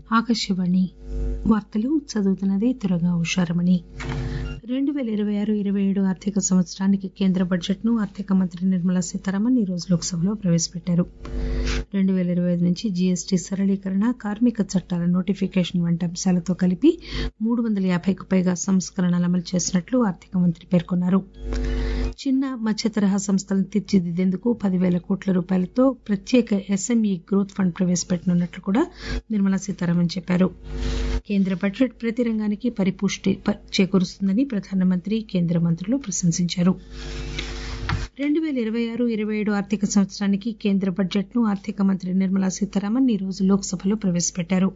ఆకాశవాణి వార్తలు చదువుతున్నది త్వరగా ఉషారమణి రెండు పేల ఇరవై ఆరు ఇరవై ఏడు ఆర్థిక సంవత్సరానికి కేంద్ర బడ్జెట్ ను ఆర్థిక మంత్రి నిర్మలా సీతారామన్ ఈ రోజు లోక్సభలో ప్రవేశపెట్టారు రెండు పేల ఇరవై ఐదు నుంచి జీఎస్టీ సరళీకరణ కార్మిక చట్టాల నోటిఫికేషన్ వంటి అంశాలతో కలిపి మూడు వందల యాభైకు పైగా సంస్కరణలు అమలు చేసినట్లు ఆర్థిక మంత్రి పేర్కొన్నారు చిన్న మధ్య తరహా సంస్థలను తీర్చిదిద్దేందుకు పదివేల కోట్ల రూపాయలతో ప్రత్యేక ఎస్ఎంఈ గ్రోత్ ఫండ్ ప్రవేశపెట్టనున్నట్లు కూడా నిర్మలా సీతారామన్ చెప్పారు కేంద్ర బడ్జెట్ ప్రతి రంగానికి పరిపుష్టి చేకూరుస్తుందని ప్రధానమంత్రి కేంద్ర మంత్రులు ప్రశంసించారు రెండు పేల ఇరవై ఆరు ఇరవై ఏడు ఆర్థిక సంవత్సరానికి కేంద్ర బడ్జెట్ ను ఆర్థిక మంత్రి నిర్మలా సీతారామన్ ఈ రోజు లోక్సభలో ప్రవేశపెట్టారు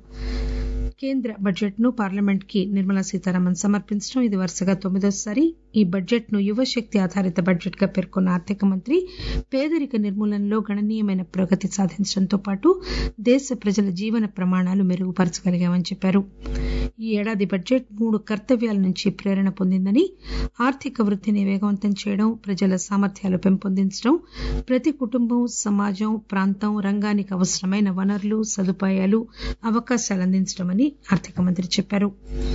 కేంద్ర బడ్జెట్ ను పార్లమెంట్ కి నిర్మలా సీతారామన్ సమర్పించడం ఇది వరుసగా తొమ్మిదోసారి ఈ బడ్జెట్ ను యువశక్తి ఆధారిత బడ్జెట్ గా పేర్కొన్న ఆర్థిక మంత్రి పేదరిక నిర్మూలనలో గణనీయమైన ప్రగతి సాధించడంతో పాటు దేశ ప్రజల జీవన ప్రమాణాలు మెరుగుపరచగలిగామని చెప్పారు ఈ ఏడాది బడ్జెట్ మూడు కర్తవ్యాల నుంచి ప్రేరణ పొందిందని ఆర్థిక వృద్దిని వేగవంతం చేయడం ప్రజల సామర్థ్యాలు పెంపొందించడం ప్రతి కుటుంబం సమాజం ప్రాంతం రంగానికి అవసరమైన వనరులు సదుపాయాలు అవకాశాలు అందించడమని ఆర్థిక మంత్రి చెప్పారు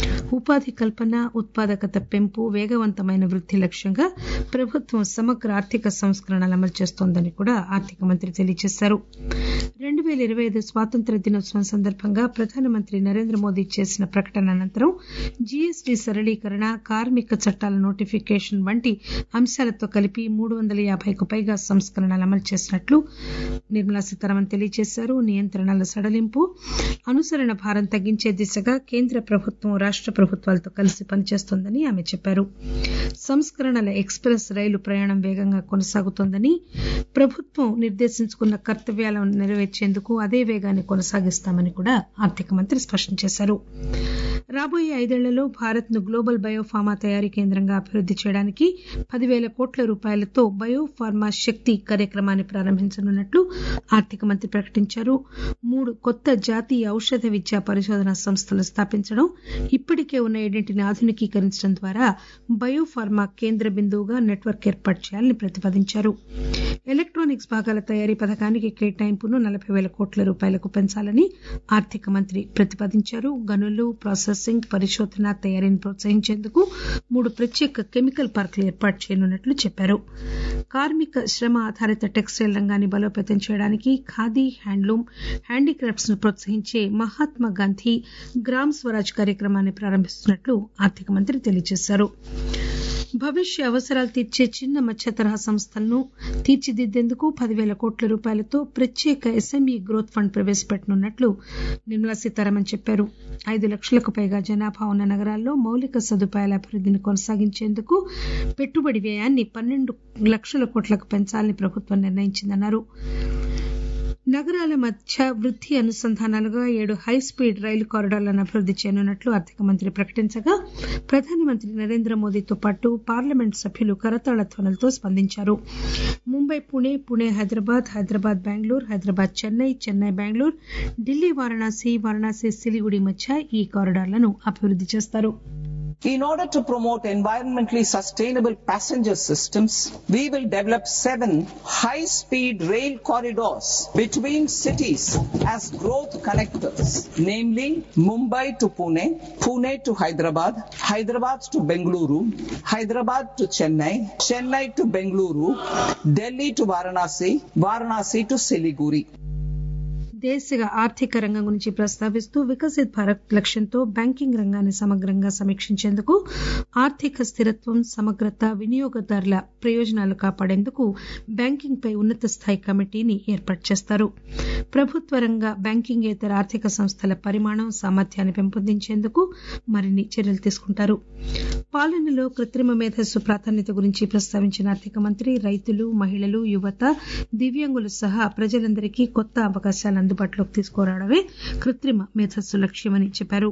ఉపాధి కల్పన ఉత్పాదకత పెంపు వేగవంతమైన వృద్ది లక్ష్యంగా ప్రభుత్వం సమగ్ర ఆర్థిక సంస్కరణలు అమలు చేస్తోందని కూడా ఆర్థిక మంత్రి తెలియజేశారు రెండు పేల ఇరవై ఐదు స్వాతంత్ర దినోత్సవం సందర్భంగా ప్రధానమంత్రి నరేంద్ర మోదీ చేసిన ప్రకటన అనంతరం జీఎస్టీ సరళీకరణ కార్మిక చట్టాల నోటిఫికేషన్ వంటి అంశాలతో కలిపి మూడు వందల యాభైకు పైగా సంస్కరణలు అమలు చేసినట్లు నిర్మలా సీతారామన్ తెలియజేశారు నియంత్రణల సడలింపు అనుసరణ భారం తగ్గించే దిశగా కేంద్ర ప్రభుత్వం రాష్ట ప్రభుత్వాలతో కలిసి పనిచేస్తోందని ఆమె చెప్పారు సంస్కరణల ఎక్స్ప్రెస్ రైలు ప్రయాణం వేగంగా కొనసాగుతోందని ప్రభుత్వం నిర్దేశించుకున్న కర్తవ్యాలను నెరవేర్చేందుకు అదే వేగాన్ని కొనసాగిస్తామని కూడా ఆర్థిక మంత్రి స్పష్టం చేశారు రాబోయే ఐదేళ్లలో భారత్ ను గ్లోబల్ బయోఫార్మా తయారీ కేంద్రంగా అభివృద్ది చేయడానికి పదివేల కోట్ల రూపాయలతో బయోఫార్మా శక్తి కార్యక్రమాన్ని ప్రారంభించనున్నట్లు ఆర్థిక మంత్రి ప్రకటించారు మూడు కొత్త జాతీయ ఔషధ విద్యా పరిశోధన సంస్థలు స్థాపించడం ఇప్పటికే ఉన్న ఏడింటిని ఆధునికీకరించడం ద్వారా బయోఫార్మా కేంద్ర బిందువుగా నెట్వర్క్ ఏర్పాటు చేయాలని ప్రతిపాదించారు ఎలక్టానిక్స్ భాగాల తయారీ పథకానికి కేటాయింపును నలభై పేల కోట్ల రూపాయలకు పెంచాలని ఆర్థిక మంత్రి ప్రతిపాదించారు గనులు ప్రాసెసింగ్ పరిశోధన తయారీని ప్రోత్సహించేందుకు మూడు ప్రత్యేక కెమికల్ పార్కులు ఏర్పాటు చేయనున్నట్లు చెప్పారు కార్మిక శ్రమ ఆధారిత టెక్స్టైల్ రంగాన్ని బలోపేతం చేయడానికి ఖాదీ హ్యాండ్లూమ్ హ్యాండీక్రాఫ్ట్స్ ను ప్రోత్సహించే మహాత్మా గాంధీ గ్రామ్ స్వరాజ్ కార్యక్రమాన్ని ప్రారంభిస్తున్నట్లు ఆర్థిక మంత్రి తెలియజేశారు భవిష్య అవసరాలు తీర్చే చిన్న మధ్య తరహా సంస్థలను తీర్చిదిద్దేందుకు పదివేల కోట్ల రూపాయలతో ప్రత్యేక ఎస్ఎంఈ గ్రోత్ ఫండ్ ప్రవేశపెట్టనున్నట్లు నిర్మలా సీతారామన్ చెప్పారు ఐదు లక్షలకు పైగా జనాభా ఉన్న నగరాల్లో మౌలిక సదుపాయాల అభివృద్దిని కొనసాగించేందుకు పెట్టుబడి వ్యయాన్ని పన్నెండు లక్షల కోట్లకు పెంచాలని ప్రభుత్వం నిర్ణయించిందన్నారు నగరాల మధ్య వృద్ది అనుసంధానాలుగా ఏడు హైస్పీడ్ రైలు కారిడార్లను అభివృద్ది చేయనున్నట్లు ఆర్థిక మంత్రి ప్రకటించగా ప్రధానమంత్రి నరేంద్ర మోదీతో పాటు పార్లమెంట్ సభ్యులు కరతాళ ధ్వనులతో స్పందించారు ముంబై పుణె పుణె హైదరాబాద్ హైదరాబాద్ బెంగళూరు హైదరాబాద్ చెన్నై చెన్నై బెంగళూరు ఢిల్లీ వారణాసి వారణాసి సిలిగుడి మధ్య ఈ కారిడార్లను అభివృద్ది చేస్తారు In order to promote environmentally sustainable passenger systems, we will develop seven high-speed rail corridors between cities as growth connectors, namely Mumbai to Pune, Pune to Hyderabad, Hyderabad to Bengaluru, Hyderabad to Chennai, Chennai to Bengaluru, Delhi to Varanasi, Varanasi to Siliguri. దేశ ఆర్థిక రంగం గురించి ప్రస్తావిస్తూ వికసిత్ భారత్ లక్ష్యంతో banking రంగాన్ని సమగ్రంగా సమీక్షించేందుకు ఆర్థిక స్థిరత్వం సమగ్రత వినియోగదారుల ప్రయోజనాలు కాపాడేందుకు బ్యాంకింగ్ పై ఉన్నత స్థాయి కమిటీని ఏర్పాటు చేస్తారు ప్రభుత్వ రంగ బ్యాంకింగేతర ఆర్థిక సంస్థల పరిమాణం సామర్థ్యాన్ని పెంపొందించేందుకు మరిన్ని చర్యలు తీసుకుంటారు పాలనలో కృత్రిమ మేధస్సు ప్రాధాన్యత గురించి ప్రస్తావించిన ఆర్థిక మంత్రి రైతులు మహిళలు యువత దివ్యాంగులు సహా ప్రజలందరికీ కొత్త అవకాశాలు అందుబాటులోకి తీసుకురావడమే కృత్రిమ మేధస్సు లక్ష్యమని చెప్పారు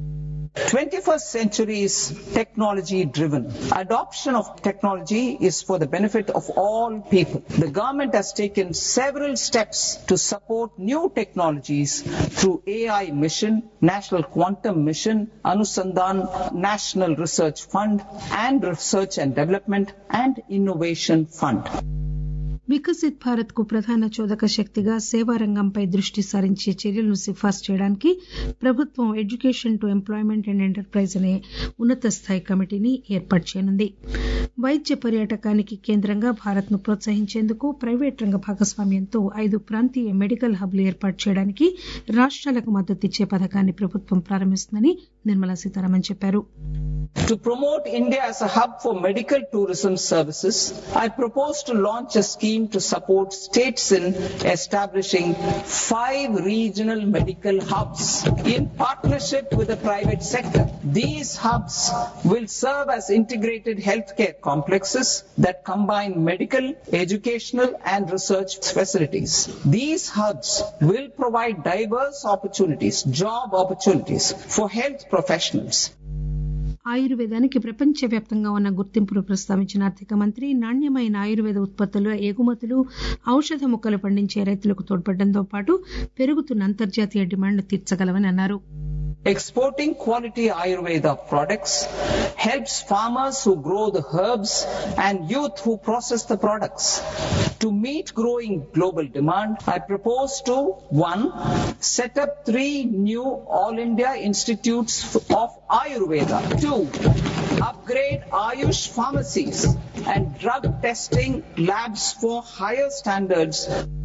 21st century is technology driven. Adoption of technology is for the benefit of all people. The government has taken several steps to support new technologies through AI mission, National Quantum Mission, Anusandan National Research Fund and Research and Development and Innovation Fund. Viksit Bharat కు ప్రధాన చోదక శక్తిగా సేవా రంగంపై దృష్టి సారించే చర్యలను సిఫార్సు చేయడానికి ప్రభుత్వం education to employment and enterprise అనే ఉన్నత స్థాయి కమిటీని ఏర్పాటు చేయనుంది వైద్య పర్యాటకానికి కేంద్రంగా భారత్ ను ప్రోత్సహించేందుకు ప్రైవేట్ రంగ భాగస్వామ్యంతో ఐదు ప్రాంతీయ మెడికల్ హబ్లు ఏర్పాటు చేయడానికి రాష్ట్రాలకు మద్దతిచ్చే పథకాన్ని ప్రభుత్వం ప్రారంభిస్తుందని నిర్మలా సీతారామన్ చెప్పారు To promote India as a hub for medical tourism services, I propose to launch a scheme to support states in establishing five regional medical hubs in partnership with the private sector. These hubs will serve as integrated healthcare complexes that combine medical, educational and research facilities. These hubs will provide diverse opportunities, job opportunities for health professionals. ఆయుర్వేదానికి ప్రపంచవ్యాప్తంగా ఉన్న గుర్తింపును ప్రస్తావించిన ఆర్థిక మంత్రి నాణ్యమైన ఆయుర్వేద ఉత్పత్తుల ఎగుమతులు ఔషధ మొక్కలు పండించే రైతులకు తోడ్పడడంతో పాటు పెరుగుతున్న అంతర్జాతీయ డిమాండ్ తీర్చగలవని అన్నారు Exporting quality Ayurveda products helps farmers who grow the herbs and youth who process the products. To meet growing global demand, I propose to one, set up three new All India Institutes of Ayurveda. Two, upgrade Ayush pharmacies and drug testing labs for higher standards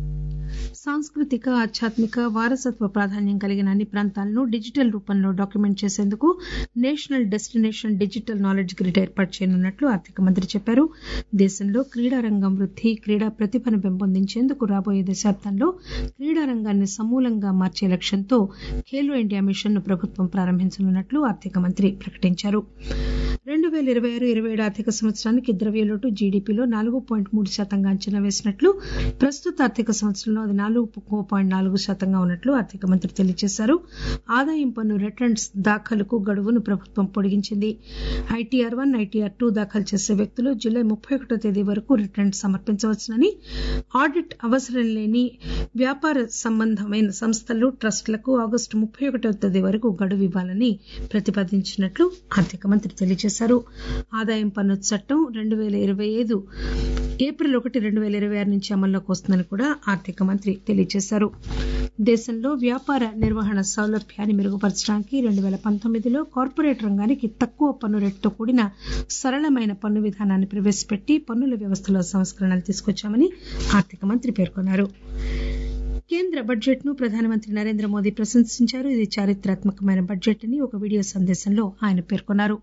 సాంస్కృతిక ఆధ్యాత్మిక వారసత్వ ప్రాధాన్యం కలిగిన అన్ని ప్రాంతాలను digital రూపంలో document చేసేందుకు national destination digital knowledge grid ఏర్పాటు చేయనున్నట్లు ఆర్థిక మంత్రి చెప్పారు దేశంలో క్రీడా రంగం వృద్ధి క్రీడా ప్రతిభను పెంపొందించేందుకు రాబోయే దశాబ్దంలో క్రీడా రంగాన్ని సమూలంగా మార్చే లక్ష్యంతో ఖేలో ఇండియా మిషన్ ను ప్రభుత్వం ప్రారంభించనున్నట్లు ఆర్థిక మంత్రి ప్రకటించారు రెండు పేల ఇరవై ఆరు ఇరవై ఏడు ఆర్థిక సంవత్సరానికి ద్రవ్యలోటు జీడీపీలో నాలుగు పాయింట్ మూడు శాతంగా అంచనా వేసినట్లు ప్రస్తుత ఆర్థిక సంవత్సరంలో అది నాలుగు పాయింట్ నాలుగు శాతంగా ఉన్నట్లు ఆర్థిక మంత్రి తెలియజేశారు ఆదాయం పన్ను రిటర్న్స్ దాఖలుకు గడువును ప్రభుత్వం పొడిగించింది ఐటీఆర్ వన్ ఐటీఆర్ టూ దాఖలు చేసే వ్యక్తులు జూలై ముప్పై ఒకటో తేదీ వరకు రిటర్న్స్ సమర్పించవచ్చునని ఆడిట్ అవసరం లేని వ్యాపార సంబంధమైన సంస్థలు ట్రస్టులకు ఆగస్టు ముప్పై ఒకటో తేదీ వరకు గడువు ఇవ్వాలని ప్రతిపాదించినట్లు ఆర్థిక మంత్రి తెలియజేశారు ఆదాయం పన్ను చట్టం రెండు పేల ఇరవై ఐదు ఏప్రిల్ ఒకటి రెండు పేల ఇరవై ఆరు నుంచి అమల్లోకి వస్తుందని కూడా ఆర్థిక మంత్రి తెలియజేశారు దేశంలో వ్యాపార నిర్వహణ సౌలభ్యాన్ని మెరుగుపరచడానికి రెండు పేల పంతొమ్మిదిలో కార్పొరేట్ రంగానికి తక్కువ పన్ను రేటుతో కూడిన సరళమైన పన్ను విధానాన్ని ప్రవేశపెట్టి పన్నుల వ్యవస్థలో సంస్కరణలు తీసుకొచ్చామని ఆర్థిక మంత్రి పేర్కొన్నారు కేంద్ర బడ్జెట్ ను ప్రధానమంత్రి నరేంద్ర మోదీ ప్రశంసించారు ఇది చారిత్రాత్మకమైన బడ్జెట్ అని ఒక వీడియో సందేశంలో ఆయన పేర్కొన్నారు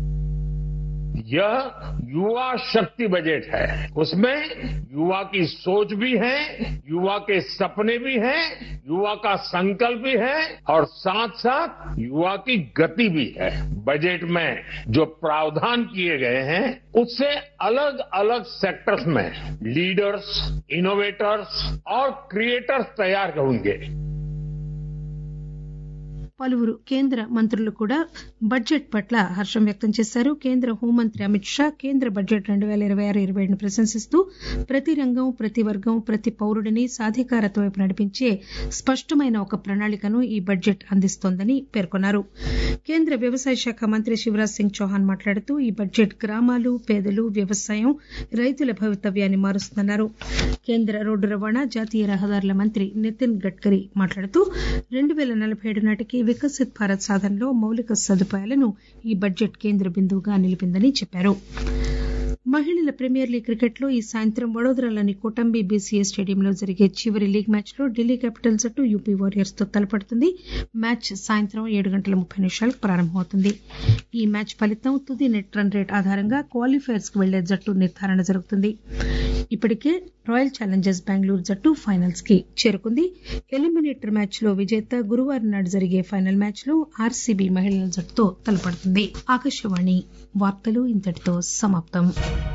यह युवा शक्ति बजट है उसमें युवा की सोच भी है युवा के सपने भी हैं युवा का संकल्प भी है और साथ साथ युवा की गति भी है बजट में जो प्रावधान किए गए हैं उससे अलग अलग सेक्टर्स में लीडर्स इनोवेटर्स और क्रिएटर्स तैयार होंगे పలువురు కేంద్ర మంత్రులు కూడా బడ్జెట్ పట్ల హర్షం వ్యక్తం చేశారు కేంద్ర హోంమంత్రి అమిత్ షా కేంద్ర బడ్జెట్ రెండు పేల ఇరవై ఆరు ఇరవై ఏడును ప్రశంసిస్తూ ప్రతి రంగం ప్రతి వర్గం ప్రతి పౌరుడిని సాధికారత వైపు నడిపించే స్పష్టమైన ఒక ప్రణాళికను ఈ బడ్జెట్ అందిస్తోందని పేర్కొన్నారు కేంద్ర వ్యవసాయ శాఖ మంత్రి శివరాజ్ సింగ్ చౌహాన్ మాట్లాడుతూ ఈ బడ్జెట్ గ్రామాలు పేదలు వ్యవసాయం రైతుల భవితవ్యాన్ని మారుస్తుందన్నారు కేంద్ర రోడ్డు రవాణా జాతీయ రహదారుల మంత్రి నితిన్ గడ్కరీ మాట్లాడుతూ రెండు పేల నలభై ఏడు నాటికి వికసిత్ భారత్ సాధనలో మౌలిక సదుపాయాలను ఈ బడ్జెట్ కేంద్ర బిందువుగా నిలిపిందని చెప్పారు మహిళల ప్రీమియర్ లీగ్ క్రికెట్లో ఈ సాయంత్రం వడోదరాలోని కోటంబి బీసీఏ స్టేడియంలో జరిగే చివరి లీగ్ మ్యాచ్లో ఢిల్లీ క్యాపిటల్స్ జట్టు యూపీ వారియర్స్ తో తలపడుతుంది మ్యాచ్ సాయంత్రం ఏడు గంటల ముప్పై నిమిషాలకు ప్రారంభమవుతుంది ఈ మ్యాచ్ ఫలితం తుది నెట్ రన్ రేట్ ఆధారంగా క్వాలిఫైర్స్ కు వెళ్లే జట్టు నిర్ధారణ జరుగుతుంది ఇప్పటికే రాయల్ ఛాలెంజర్స్ బెంగళూరు జట్టు ఫైనల్స్ కి చేరుకుంది ఎలిమినేటర్ మ్యాచ్ లో విజేత గురువారం నాడు జరిగే ఫైనల్ మ్యాచ్ లో ఆర్సీబీ మహిళల జట్టుతో తలపడుతుంది ఆకాశవాణి వార్తలు ఇంతటితో సమాప్తం